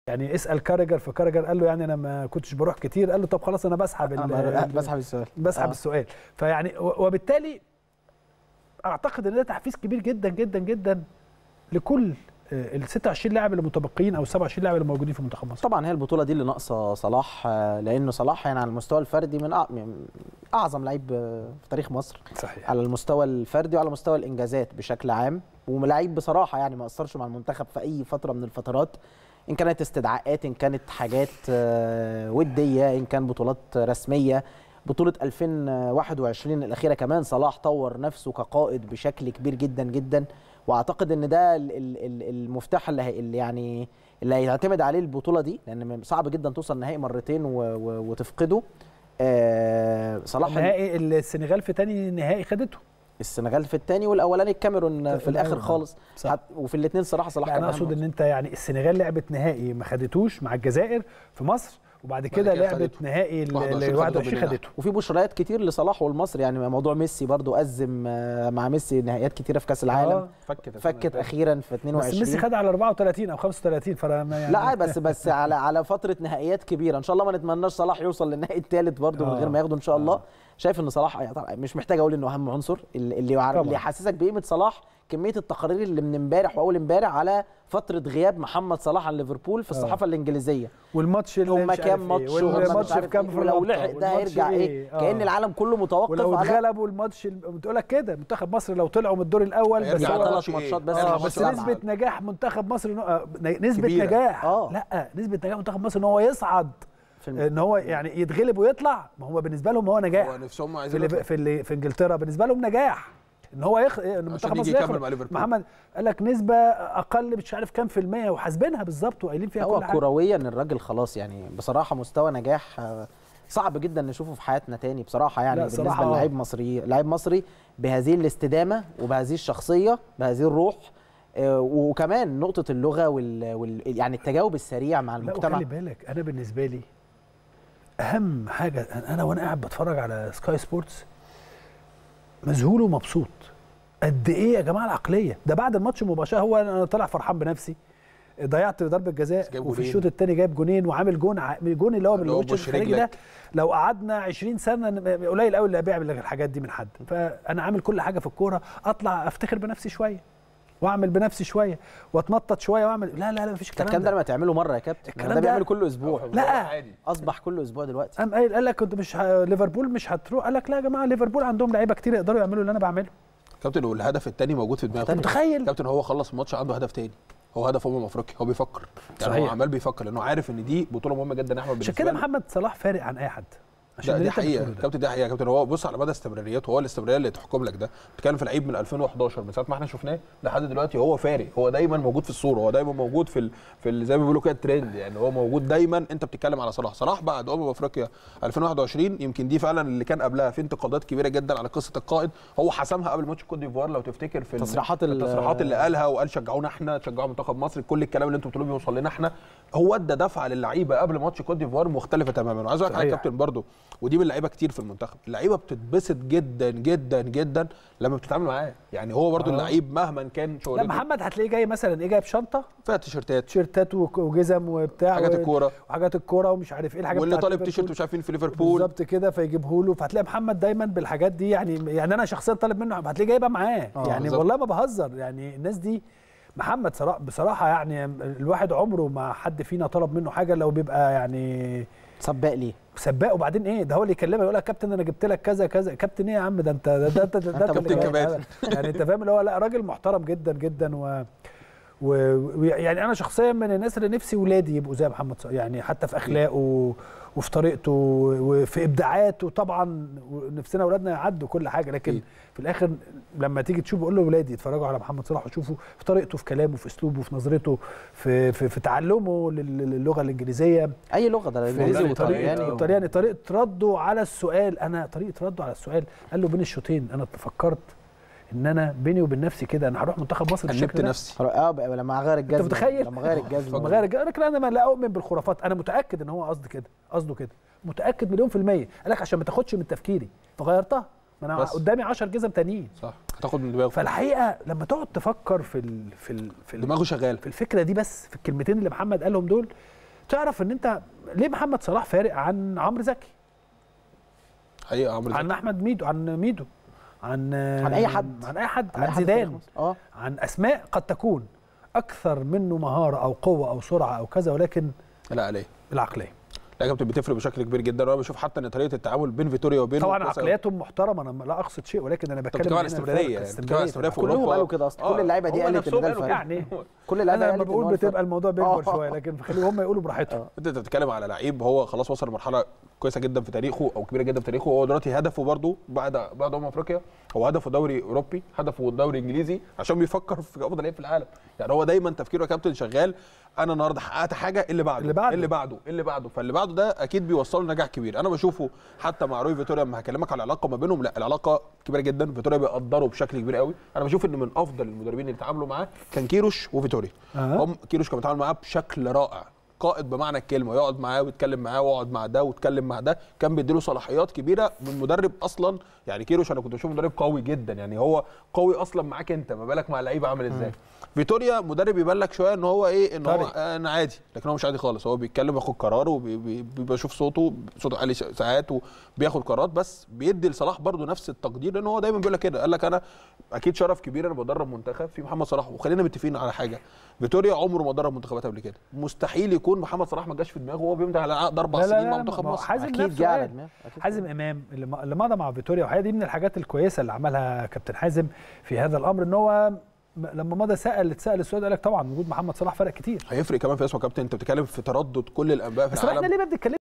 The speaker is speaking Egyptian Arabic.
يعني اسال كارجر فكارجر قال له يعني انا ما كنتش بروح كتير قال له طب خلاص انا بسحب ال- أنا ال- بسحب السؤال بسحب آه. السؤال فيعني و- وبالتالي اعتقد ان ده تحفيز كبير جدا جدا جدا لكل آه، ال 26 لاعب اللي متبقيين او ال 27 لاعب اللي موجودين في منتخب مصر طبعا هي البطوله دي اللي ناقصه صلاح آه، لانه صلاح يعني على المستوى الفردي من أع- من اعظم لعيب آه، في تاريخ مصر صحيح على المستوى الفردي وعلى مستوى الانجازات بشكل عام ولعيب بصراحه يعني ما اثرش مع المنتخب في اي فتره من الفترات ان كانت استدعاءات ان كانت حاجات آه، وديه ان كان بطولات رسميه بطوله 2021 الاخيره كمان صلاح طور نفسه كقائد بشكل كبير جدا جدا واعتقد ان ده ال- ال- ال- المفتاح اللي هي- اللي يعني اللي هيعتمد عليه البطوله دي لان صعب جدا توصل نهائي مرتين و- و- وتفقده آه، صلاح نهائي السنغال في تاني نهائي خدته السنغال في الثاني والاولاني الكاميرون في في الاخر الأول. خالص صح. حت وفي الاثنين صراحه صلاح يعني كان اقصد أهم. ان انت يعني السنغال لعبت نهائي ما خدتوش مع الجزائر في مصر وبعد كده كده لعبت خدته. نهائي ال 21 ال- خدته 21 بالنهائي. خدته وفي بشريات كتير لصلاح والمصري يعني موضوع ميسي برضو أزم آه، مع ميسي نهائيات كتيره في كاس العالم آه. فكت فكت اخيرا في بس 22 ميسي خد على 34 او 35 فانا يعني لا عادي بس بس على على فتره نهائيات كبيره ان شاء الله ما نتمناش صلاح يوصل للنهائي الثالث برضه من آه. غير ما ياخده ان شاء الله آه. شايف ان صلاح يعني طبعاً مش محتاج اقول انه اهم عنصر اللي اللي يعرف- طبعاً. اللي يحسسك بقيمه صلاح كميه التقارير اللي من امبارح واول امبارح على فتره غياب محمد صلاح عن ليفربول في الصحافه الانجليزيه والماتش اللي هم مش عارف كام إيه، ماتش وهم والماتش مش عارف في كام إيه، في ولو الرابطة، لحق ده والماتش هيرجع ايه آه. كان العالم كله متوقف ولو على اتغلبوا الماتش ال- بتقول لك كده منتخب مصر لو طلعوا من الدور الاول بس هيرجع هو ثلاث إيه؟ ماتشات بس اه ماتش بس سبعة. نسبة نجاح منتخب مصر إنه- آه، نسبة كبيرة. نجاح آه. لا نسبة نجاح منتخب مصر ان هو يصعد في الم- ان هو يعني يتغلب ويطلع ما هو بالنسبة لهم هو نجاح هو نفسهم في عايزين اللي في, اللي في انجلترا بالنسبة لهم نجاح ان هو يخ... ان منتخب يجي مصر يكمل يخرج مع ليفربول. محمد قال لك نسبة اقل مش عارف كام في المية وحاسبينها بالظبط وقايلين فيها هو كل حاجة كرويا الراجل خلاص يعني بصراحه مستوى نجاح آه، صعب جدا نشوفه في حياتنا تاني بصراحه يعني لا، بالنسبه صراحة آه. للاعب مصري لاعب مصري بهذه الاستدامه وبهذه الشخصيه بهذه الروح آه، وكمان نقطه اللغه وال... وال... يعني التجاوب السريع مع لا المجتمع وخلي بالك انا بالنسبه لي اهم حاجه انا وانا قاعد بتفرج على سكاي سبورتس مذهول ومبسوط قد ايه يا جماعه العقليه ده بعد الماتش مباشره هو انا طالع فرحان بنفسي ضيعت ضربه جزاء جايب وفي جونين. الشوط الثاني جايب جونين وعامل جون ع- جون اللي هو من اللي هو الوش بوش الخارجي ده رجلك. لو قعدنا 20 سنه ن- قليل قوي اللي بيعمل الحاجات دي من حد فانا عامل كل حاجه في الكوره اطلع افتخر بنفسي شويه واعمل بنفسي شويه واتنطط شويه واعمل لا لا لا مفيش الكلام الكلام ده ده لما تعمله مره يا كابتن الكلام ده ده- بيعمل كل اسبوع لا. عادي اصبح كل اسبوع دلوقتي قام قايل قال لك كنت مش ه... ليفربول مش هتروح قال لك لا يا جماعه ليفربول عندهم لعيبه كتير يقدروا يعملوا اللي انا بعمله كابتن والهدف الثاني موجود في دماغه انت متخيل كابتن هو خلص الماتش عنده هدف تاني هو هدف امم افريقيا هو بيفكر يعني صحيح. هو عمال بيفكر لانه عارف ان دي بطوله مهمه جدا يا احمد عشان بالنسبه كده له. محمد صلاح فارق عن اي حد عشان ده اللي دي انت حقيقه بتقوله ده. كابتن دي حقيقه كابتن هو بص على مدى استمراريته هو الاستمراريه اللي تحكم لك ده بتتكلم في لعيب من 2011 من ساعه ما احنا شفناه لحد دلوقتي هو فارق هو دايما موجود في الصوره هو دايما موجود في ال... في ال... زي ما بيقولوا كده الترند يعني هو موجود دايما انت بتتكلم على صلاح صلاح بعد امم افريقيا 2021 يمكن دي فعلا اللي كان قبلها في انتقادات كبيره جدا على قصه القائد هو حسمها قبل ماتش كوت ديفوار لو تفتكر في ال- تصريحات ال- التصريحات اللي قالها وقال شجعونا احنا شجعوا منتخب مصر كل الكلام اللي انتم بتقولوه بيوصل لنا احنا هو ادى دفعه للعيبه قبل ماتش كوت ديفوار مختلفه تماما وعايز اقول لك حاجه يا صحيح. كابتن برضو ودي من اللعيبه كتير في المنتخب اللعيبه بتتبسط جدا جدا جدا لما بتتعامل معاه يعني هو برضو آه. اللعيب مهما كان لا شغلته محمد هتلاقيه جاي مثلا ايه جايب شنطه فيها تيشيرتات تيشيرتات وك- وجزم وبتاع حاجات و- الكوره وحاجات الكوره ومش عارف ايه الحاجات واللي بتاعت طالب تيشيرت ليفربول. مش عارفين في ليفربول بالظبط كده فيجيبه له فهتلاقي محمد دايما بالحاجات دي يعني يعني انا شخصيا طالب منه هتلاقيه جايبها معاه آه، يعني بالظبط. والله ما بهزر يعني الناس دي محمد صراحة بصراحه يعني الواحد عمره ما حد فينا طلب منه حاجه لو بيبقى يعني سباق ليه سباق وبعدين ايه ده هو اللي يكلمك يقول لك كابتن انا جبت لك كذا كذا كابتن ايه يا عم ده انت ده ده انت ده, ده أنت اللي كابتن جاي. كمان. يعني انت فاهم اللي هو لا راجل محترم جدا جدا و و- ويعني انا شخصيا من الناس اللي نفسي ولادي يبقوا زي محمد صلاح يعني حتى في اخلاقه وفي طريقته وفي ابداعاته طبعا نفسنا اولادنا يعدوا كل حاجه لكن أكيد. في الاخر لما تيجي تشوف قول لاولادي يتفرجوا على محمد صلاح وشوفوا في طريقته في كلامه في اسلوبه في نظرته في في, في تعلمه لل- للغه الانجليزيه اي لغه ده في انجليزي طريقه وطلياني طريقه يعني طريقه رده على السؤال انا طريقه رده على السؤال قال له بين الشوطين انا فكرت ان انا بيني وبين نفسي كده انا هروح منتخب مصر هنبت بالشكل ده نفسي اه بقى لما غير الجزمه متخيل؟ لما غير الجزمه لما غير الج- لكن انا ما لا اؤمن بالخرافات انا متاكد ان هو قصد كده قصده كده متاكد مليون في الميه قال لك عشان ما تاخدش من تفكيري فغيرتها ما انا بس. قدامي 10 جزم تانيين صح هتاخد من دماغه فالحقيقه لما تقعد تفكر في ال في ال في ال دماغه شغال في الفكره دي بس في الكلمتين اللي محمد قالهم دول تعرف ان انت ليه محمد صلاح فارق عن عمرو زكي حقيقه عمرو عن زكي احمد ميدو عن ميدو عن عن أي حد. عن اي حد عن أي عن حد في تاريخ زيدان مصر. اه عن اسماء قد تكون اكثر منه مهاره او قوه او سرعه او كذا ولكن لا عليه العقليه لا كابتن بتفرق بشكل كبير جدا وانا بشوف حتى ان طريقه التعامل بين فيتوريا وبين طبعا عقلياتهم محترمه انا لا اقصد شيء ولكن انا بتكلم بتتكلم عن هنا الاستمرارية الفرق، يعني، بتتكلم عن الاستمرارية في كلهم كلهم أوروبا. قالوا كده اصلا آه، كل اللعيبه دي هو قالت نفسهم ان ده قالوا الفرق يعني كل اللعيبه انا قالت لما إن هو بقول بتبقى الفرق. الموضوع بيكبر آه. شويه لكن خليهم هم يقولوا براحتهم انت بتتكلم على لعيب هو خلاص وصل لمرحله كويسه جدا في تاريخه او كبيره جدا في تاريخه وهو دلوقتي هدفه برضه بعد بعد امم افريقيا هو هدفه دوري اوروبي هدفه دوري انجليزي عشان بيفكر في افضل لعيب في العالم يعني هو دايما تفكيره يا كابتن شغال انا النهارده حققت حاجه اللي بعده اللي بعده. اللي بعده اللي بعده فاللي بعده ده اكيد بيوصله لنجاح كبير انا بشوفه حتى مع روي فيتوريا لما هكلمك على العلاقه ما بينهم لا العلاقه كبيره جدا فيتوريا بيقدره بشكل كبير قوي انا بشوف ان من افضل المدربين اللي اتعاملوا معاه كان كيروش وفيتوريا أه. هم كيروش كان بيتعامل معاه بشكل رائع قائد بمعنى الكلمه يقعد معاه ويتكلم معاه ويقعد مع ده ويتكلم مع ده كان بيديله صلاحيات كبيره من مدرب اصلا يعني كيروش انا كنت بشوفه مدرب قوي جدا يعني هو قوي اصلا معاك انت ما بالك مع اللعيبه عامل ازاي فيتوريا مدرب يبان لك شويه ان هو ايه ان هو طري. آه، انا عادي لكن هو مش عادي خالص هو بيتكلم ياخد قراره وبيشوف صوته صوته عالي ساعات وبياخد قرارات بس بيدي لصلاح برضه نفس التقدير لان هو دايما بيقول لك كده قال لك انا اكيد شرف كبير انا بدرب منتخب في محمد صلاح وخلينا متفقين على حاجه فيتوريا عمره ما درب منتخبات قبل كده مستحيل يكون محمد صلاح ما جاش في دماغه وهو بيمضي على عقد اربع لا لا سنين لا مع لا، منتخب ما هو مصر حازم اكيد نفسه جه على قال. دماغه أكيد. حازم امام اللي م- اللي مضى مع فيتوريا وهي دي من الحاجات الكويسه اللي عملها كابتن حازم في هذا الامر ان هو م- لما مضى سال اتسال السؤال قال لك طبعا وجود محمد صلاح فرق كتير هيفرق كمان في اسمه كابتن انت بتتكلم في تردد كل الانباء في بس احنا العالم ليه ما بنتكلمش